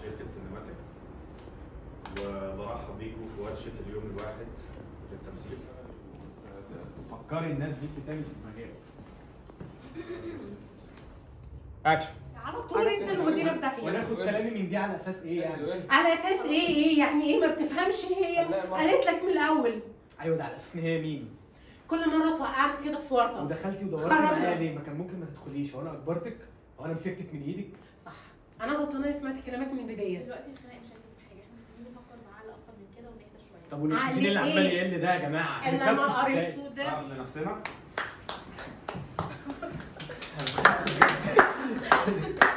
شركه سينماتكس وبرحب بيكم في ورشه اليوم الواحد للتمثيل تفكري الناس بيكي تاني في المجال اكشن على طول انت المدير بتاعي وناخد كلامي من دي على اساس ايه يعني على اساس ايه ايه يعني ايه ما بتفهمش هي قالت لك من الاول ايوه ده على اساس ان هي مين كل مره توقعك كده في ورطه ودخلتي ودورتي خرجنا. معايا ليه ما كان ممكن ما تدخليش وانا اجبرتك وانا مسكتك من ايدك صح انا غلطانه إني سمعت كلامك من البدايه دلوقتي الخناق مش هيجيب في حاجه احنا محتاجين نفكر بعقل اكتر من كده ونهدى شويه طب والاكسجين اللي علي عمال إيه؟ يقل ده يا جماعه اللي ما هنتنفس إزاي؟ قريته ده نعرف لنفسنا